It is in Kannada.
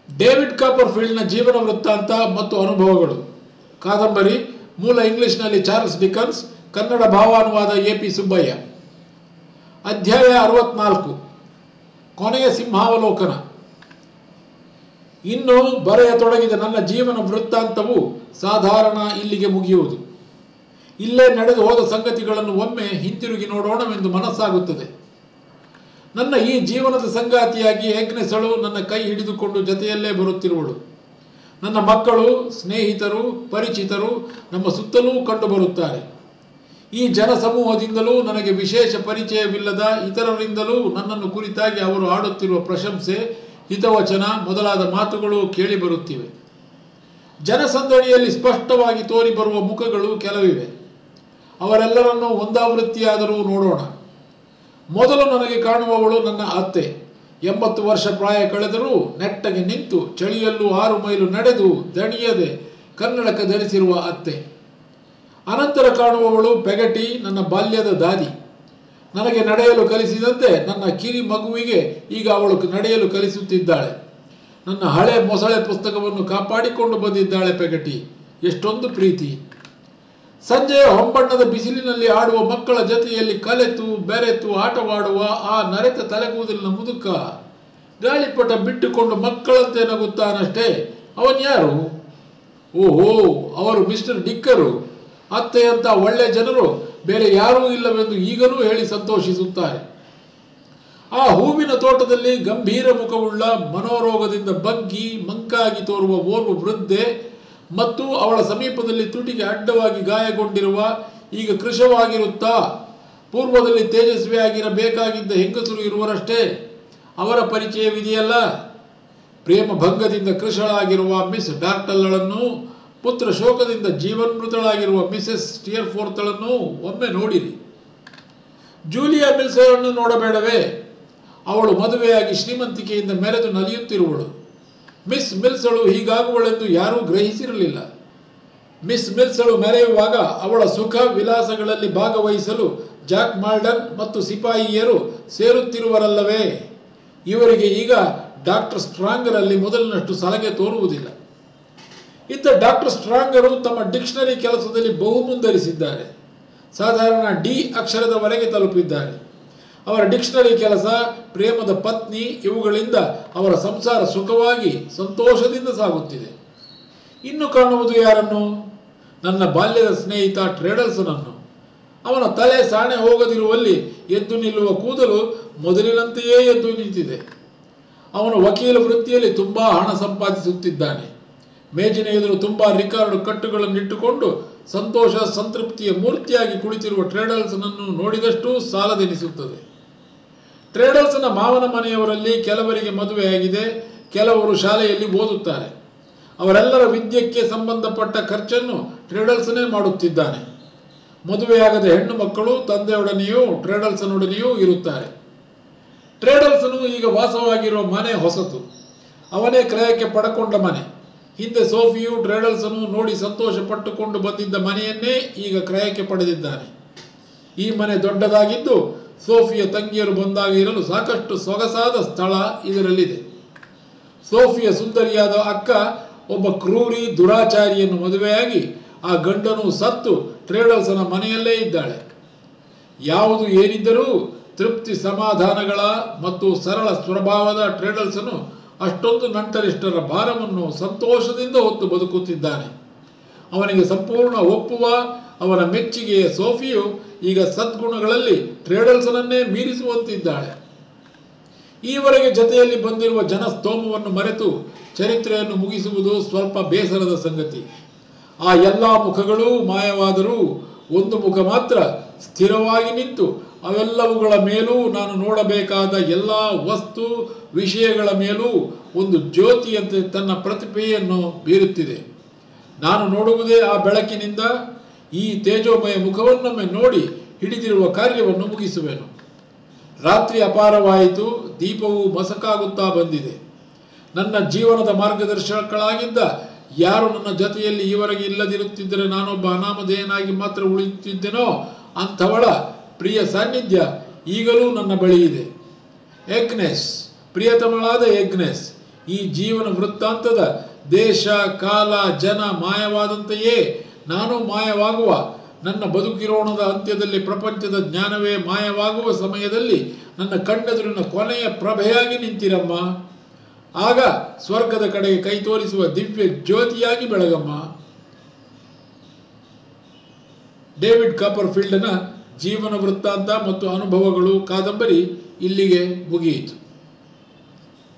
ಡೇವಿಡ್ ಕಾಪರ್ಫೀಲ್ಡ್ನ ಜೀವನ ವೃತ್ತಾಂತ ಮತ್ತು ಅನುಭವಗಳು ಕಾದಂಬರಿ ಮೂಲ ಇಂಗ್ಲಿಷ್ನಲ್ಲಿ ಚಾರ್ಲ್ಸ್ ಡಿಕನ್ಸ್ ಕನ್ನಡ ಭಾವಾನುವಾದ ಎ ಪಿ ಸುಬ್ಬಯ್ಯ ಅಧ್ಯಾಯ ಅರವತ್ನಾಲ್ಕು ಕೊನೆಯ ಸಿಂಹಾವಲೋಕನ ಇನ್ನು ಬರೆಯತೊಡಗಿದ ನನ್ನ ಜೀವನ ವೃತ್ತಾಂತವು ಸಾಧಾರಣ ಇಲ್ಲಿಗೆ ಮುಗಿಯುವುದು ಇಲ್ಲೇ ನಡೆದು ಹೋದ ಸಂಗತಿಗಳನ್ನು ಒಮ್ಮೆ ಹಿಂತಿರುಗಿ ನೋಡೋಣವೆಂದು ಮನಸ್ಸಾಗುತ್ತದೆ ನನ್ನ ಈ ಜೀವನದ ಸಂಗಾತಿಯಾಗಿ ಏಗ್ನೆಸಳು ನನ್ನ ಕೈ ಹಿಡಿದುಕೊಂಡು ಜೊತೆಯಲ್ಲೇ ಬರುತ್ತಿರುವಳು ನನ್ನ ಮಕ್ಕಳು ಸ್ನೇಹಿತರು ಪರಿಚಿತರು ನಮ್ಮ ಸುತ್ತಲೂ ಕಂಡುಬರುತ್ತಾರೆ ಈ ಜನಸಮೂಹದಿಂದಲೂ ನನಗೆ ವಿಶೇಷ ಪರಿಚಯವಿಲ್ಲದ ಇತರರಿಂದಲೂ ನನ್ನನ್ನು ಕುರಿತಾಗಿ ಅವರು ಆಡುತ್ತಿರುವ ಪ್ರಶಂಸೆ ಹಿತವಚನ ಮೊದಲಾದ ಮಾತುಗಳು ಕೇಳಿಬರುತ್ತಿವೆ ಜನಸಂದಣಿಯಲ್ಲಿ ಸ್ಪಷ್ಟವಾಗಿ ತೋರಿಬರುವ ಮುಖಗಳು ಕೆಲವಿವೆ ಅವರೆಲ್ಲರನ್ನೂ ಒಂದಾವೃತ್ತಿಯಾದರೂ ನೋಡೋಣ ಮೊದಲು ನನಗೆ ಕಾಣುವವಳು ನನ್ನ ಅತ್ತೆ ಎಂಬತ್ತು ವರ್ಷ ಪ್ರಾಯ ಕಳೆದರೂ ನೆಟ್ಟಗೆ ನಿಂತು ಚಳಿಯಲ್ಲೂ ಆರು ಮೈಲು ನಡೆದು ದಣಿಯದೆ ಕನ್ನಡಕ ಧರಿಸಿರುವ ಅತ್ತೆ ಅನಂತರ ಕಾಣುವವಳು ಪೆಗಟಿ ನನ್ನ ಬಾಲ್ಯದ ದಾದಿ ನನಗೆ ನಡೆಯಲು ಕಲಿಸಿದಂತೆ ನನ್ನ ಕಿರಿ ಮಗುವಿಗೆ ಈಗ ಅವಳು ನಡೆಯಲು ಕಲಿಸುತ್ತಿದ್ದಾಳೆ ನನ್ನ ಹಳೆ ಮೊಸಳೆ ಪುಸ್ತಕವನ್ನು ಕಾಪಾಡಿಕೊಂಡು ಬಂದಿದ್ದಾಳೆ ಪೆಗಟಿ ಎಷ್ಟೊಂದು ಪ್ರೀತಿ ಸಂಜೆಯ ಹೊಂಬಣ್ಣದ ಬಿಸಿಲಿನಲ್ಲಿ ಆಡುವ ಮಕ್ಕಳ ಜೊತೆಯಲ್ಲಿ ಕಲೆತು ಬೆರೆತು ಆಟವಾಡುವ ಆ ನರೆತ ತಲೆಗೂದಲಿನ ಮುದುಕ ಗಾಳಿಪಟ ಬಿಟ್ಟುಕೊಂಡು ಮಕ್ಕಳಂತೆ ನಗುತ್ತಾನಷ್ಟೇ ಅವನ್ಯಾರು ಓಹೋ ಅವರು ಮಿಸ್ಟರ್ ಡಿಕ್ಕರು ಅತ್ತೆಯಂತ ಒಳ್ಳೆ ಜನರು ಬೇರೆ ಯಾರೂ ಇಲ್ಲವೆಂದು ಈಗಲೂ ಹೇಳಿ ಸಂತೋಷಿಸುತ್ತಾರೆ ಆ ಹೂವಿನ ತೋಟದಲ್ಲಿ ಗಂಭೀರ ಮುಖವುಳ್ಳ ಮನೋರೋಗದಿಂದ ಬಗ್ಗಿ ಮಂಕಾಗಿ ತೋರುವ ಓರ್ವ ವೃದ್ಧೆ ಮತ್ತು ಅವಳ ಸಮೀಪದಲ್ಲಿ ತುಟಿಗೆ ಅಡ್ಡವಾಗಿ ಗಾಯಗೊಂಡಿರುವ ಈಗ ಕೃಶವಾಗಿರುತ್ತಾ ಪೂರ್ವದಲ್ಲಿ ತೇಜಸ್ವಿಯಾಗಿರಬೇಕಾಗಿದ್ದ ಹೆಂಗಸರು ಇರುವರಷ್ಟೇ ಅವರ ಪರಿಚಯವಿದೆಯಲ್ಲ ಪ್ರೇಮ ಭಂಗದಿಂದ ಕೃಶಳಾಗಿರುವ ಮಿಸ್ ಡಾರ್ಟಲ್ಗಳನ್ನು ಪುತ್ರ ಶೋಕದಿಂದ ಜೀವನ್ಮೃತಳಾಗಿರುವ ಮಿಸೆಸ್ ಸ್ಟಿಯರ್ಫೋರ್ತಳನ್ನು ಒಮ್ಮೆ ನೋಡಿರಿ ಜೂಲಿಯಾ ಮಿಲ್ಸರನ್ನು ನೋಡಬೇಡವೇ ಅವಳು ಮದುವೆಯಾಗಿ ಶ್ರೀಮಂತಿಕೆಯಿಂದ ಮೆರೆದು ನಲಿಯುತ್ತಿರುವಳು ಮಿಸ್ ಮಿಲ್ಸಳು ಹೀಗಾಗುವಳೆಂದು ಯಾರೂ ಗ್ರಹಿಸಿರಲಿಲ್ಲ ಮಿಸ್ ಮಿಲ್ಸಳು ಮೆರೆಯುವಾಗ ಅವಳ ಸುಖ ವಿಲಾಸಗಳಲ್ಲಿ ಭಾಗವಹಿಸಲು ಜಾಕ್ ಮಾಲ್ಡನ್ ಮತ್ತು ಸಿಪಾಯಿಯರು ಸೇರುತ್ತಿರುವರಲ್ಲವೇ ಇವರಿಗೆ ಈಗ ಡಾಕ್ಟರ್ ಸ್ಟ್ರಾಂಗರಲ್ಲಿ ಮೊದಲಿನಷ್ಟು ಸಲಹೆ ತೋರುವುದಿಲ್ಲ ಇತ್ತ ಡಾಕ್ಟರ್ ಸ್ಟ್ರಾಂಗರು ತಮ್ಮ ಡಿಕ್ಷನರಿ ಕೆಲಸದಲ್ಲಿ ಬಹು ಮುಂದರಿಸಿದ್ದಾರೆ ಸಾಧಾರಣ ಡಿ ಅಕ್ಷರದವರೆಗೆ ತಲುಪಿದ್ದಾರೆ ಅವರ ಡಿಕ್ಷನರಿ ಕೆಲಸ ಪ್ರೇಮದ ಪತ್ನಿ ಇವುಗಳಿಂದ ಅವರ ಸಂಸಾರ ಸುಖವಾಗಿ ಸಂತೋಷದಿಂದ ಸಾಗುತ್ತಿದೆ ಇನ್ನು ಕಾಣುವುದು ಯಾರನ್ನು ನನ್ನ ಬಾಲ್ಯದ ಸ್ನೇಹಿತ ಟ್ರೇಡಲ್ಸನನ್ನು ಅವನ ತಲೆ ಸಾಣೆ ಹೋಗದಿರುವಲ್ಲಿ ಎದ್ದು ನಿಲ್ಲುವ ಕೂದಲು ಮೊದಲಿನಂತೆಯೇ ಎದ್ದು ನಿಂತಿದೆ ಅವನು ವಕೀಲ ವೃತ್ತಿಯಲ್ಲಿ ತುಂಬ ಹಣ ಸಂಪಾದಿಸುತ್ತಿದ್ದಾನೆ ಮೇಜಿನ ಎದುರು ತುಂಬ ರಿಕಾರ್ಡ್ ಕಟ್ಟುಗಳನ್ನಿಟ್ಟುಕೊಂಡು ಸಂತೋಷ ಸಂತೃಪ್ತಿಯ ಮೂರ್ತಿಯಾಗಿ ಕುಳಿತಿರುವ ಟ್ರೇಡಲ್ಸನನ್ನು ನೋಡಿದಷ್ಟೂ ಸಾಲದೆನಿಸುತ್ತದೆ ಟ್ರೇಡಲ್ಸನ ಮಾವನ ಮನೆಯವರಲ್ಲಿ ಕೆಲವರಿಗೆ ಮದುವೆಯಾಗಿದೆ ಕೆಲವರು ಶಾಲೆಯಲ್ಲಿ ಓದುತ್ತಾರೆ ಅವರೆಲ್ಲರ ವಿದ್ಯಕ್ಕೆ ಸಂಬಂಧಪಟ್ಟ ಖರ್ಚನ್ನು ಟ್ರೇಡಲ್ಸನೇ ಮಾಡುತ್ತಿದ್ದಾನೆ ಮದುವೆಯಾಗದ ಹೆಣ್ಣು ಮಕ್ಕಳು ತಂದೆಯೊಡನೆಯೂ ಟ್ರೇಡಲ್ಸನೊಡನೆಯೂ ಇರುತ್ತಾರೆ ಟ್ರೇಡಲ್ಸನು ಈಗ ವಾಸವಾಗಿರುವ ಮನೆ ಹೊಸತು ಅವನೇ ಕ್ರಯಕ್ಕೆ ಪಡಕೊಂಡ ಮನೆ ಹಿಂದೆ ಸೋಫಿಯು ಟ್ರೇಡಲ್ಸನು ನೋಡಿ ಸಂತೋಷ ಪಟ್ಟುಕೊಂಡು ಬಂದಿದ್ದ ಮನೆಯನ್ನೇ ಈಗ ಕ್ರಯಕ್ಕೆ ಪಡೆದಿದ್ದಾನೆ ಈ ಮನೆ ದೊಡ್ಡದಾಗಿದ್ದು ಸೋಫಿಯ ತಂಗಿಯರು ಬಂದಾಗ ಇರಲು ಸಾಕಷ್ಟು ಸೊಗಸಾದ ಸ್ಥಳ ಇದರಲ್ಲಿದೆ ಸೋಫಿಯ ಸುಂದರಿಯಾದ ಅಕ್ಕ ಒಬ್ಬ ಕ್ರೂರಿ ದುರಾಚಾರಿಯನ್ನು ಮದುವೆಯಾಗಿ ಆ ಗಂಡನು ಸತ್ತು ಟ್ರೇಡಲ್ಸನ ಮನೆಯಲ್ಲೇ ಇದ್ದಾಳೆ ಯಾವುದು ಏನಿದ್ದರೂ ತೃಪ್ತಿ ಸಮಾಧಾನಗಳ ಮತ್ತು ಸರಳ ಸ್ವಭಾವದ ಟ್ರೇಡಲ್ಸನು ಅಷ್ಟೊಂದು ನಂಟರಿಷ್ಟರ ಭಾರವನ್ನು ಸಂತೋಷದಿಂದ ಹೊತ್ತು ಬದುಕುತ್ತಿದ್ದಾನೆ ಅವನಿಗೆ ಸಂಪೂರ್ಣ ಒಪ್ಪುವ ಅವನ ಮೆಚ್ಚುಗೆಯ ಸೋಫಿಯು ಈಗ ಸದ್ಗುಣಗಳಲ್ಲಿ ಟ್ರೇಡಲ್ಸನನ್ನೇ ಮೀರಿಸುವಂತಿದ್ದಾಳೆ ಈವರೆಗೆ ಜತೆಯಲ್ಲಿ ಬಂದಿರುವ ಜನಸ್ತೋಮವನ್ನು ಮರೆತು ಚರಿತ್ರೆಯನ್ನು ಮುಗಿಸುವುದು ಸ್ವಲ್ಪ ಬೇಸರದ ಸಂಗತಿ ಆ ಎಲ್ಲ ಮುಖಗಳೂ ಮಾಯವಾದರೂ ಒಂದು ಮುಖ ಮಾತ್ರ ಸ್ಥಿರವಾಗಿ ನಿಂತು ಅವೆಲ್ಲವುಗಳ ಮೇಲೂ ನಾನು ನೋಡಬೇಕಾದ ಎಲ್ಲ ವಸ್ತು ವಿಷಯಗಳ ಮೇಲೂ ಒಂದು ಜ್ಯೋತಿಯಂತೆ ತನ್ನ ಪ್ರತಿಭೆಯನ್ನು ಬೀರುತ್ತಿದೆ ನಾನು ನೋಡುವುದೇ ಆ ಬೆಳಕಿನಿಂದ ಈ ತೇಜೋಮಯ ಮುಖವನ್ನೊಮ್ಮೆ ನೋಡಿ ಹಿಡಿದಿರುವ ಕಾರ್ಯವನ್ನು ಮುಗಿಸುವೆನು ರಾತ್ರಿ ಅಪಾರವಾಯಿತು ದೀಪವು ಮಸಕಾಗುತ್ತಾ ಬಂದಿದೆ ನನ್ನ ಜೀವನದ ಮಾರ್ಗದರ್ಶಕಳಾಗಿದ್ದ ಯಾರು ನನ್ನ ಜೊತೆಯಲ್ಲಿ ಈವರೆಗೆ ಇಲ್ಲದಿರುತ್ತಿದ್ದರೆ ನಾನೊಬ್ಬ ಅನಾಮಧೇಯನಾಗಿ ಮಾತ್ರ ಉಳಿಯುತ್ತಿದ್ದೆನೋ ಅಂಥವಳ ಪ್ರಿಯ ಸಾನ್ನಿಧ್ಯ ಈಗಲೂ ನನ್ನ ಬಳಿ ಇದೆ ಎಗ್ನೆಸ್ ಪ್ರಿಯತಮಳಾದ ಎಗ್ನೆಸ್ ಈ ಜೀವನ ವೃತ್ತಾಂತದ ದೇಶ ಕಾಲ ಜನ ಮಾಯವಾದಂತೆಯೇ ನಾನು ಮಾಯವಾಗುವ ನನ್ನ ಬದುಕಿರೋಣದ ಅಂತ್ಯದಲ್ಲಿ ಪ್ರಪಂಚದ ಜ್ಞಾನವೇ ಮಾಯವಾಗುವ ಸಮಯದಲ್ಲಿ ನನ್ನ ಕಣ್ಣೆದುರಿನ ಕೊನೆಯ ಪ್ರಭೆಯಾಗಿ ನಿಂತಿರಮ್ಮ ಆಗ ಸ್ವರ್ಗದ ಕಡೆಗೆ ಕೈ ತೋರಿಸುವ ದಿವ್ಯ ಜ್ಯೋತಿಯಾಗಿ ಬೆಳಗಮ್ಮ ಡೇವಿಡ್ ಕಾಪರ್ಫೀಲ್ಡನ ಜೀವನ ವೃತ್ತಾಂತ ಮತ್ತು ಅನುಭವಗಳು ಕಾದಂಬರಿ ಇಲ್ಲಿಗೆ ಮುಗಿಯಿತು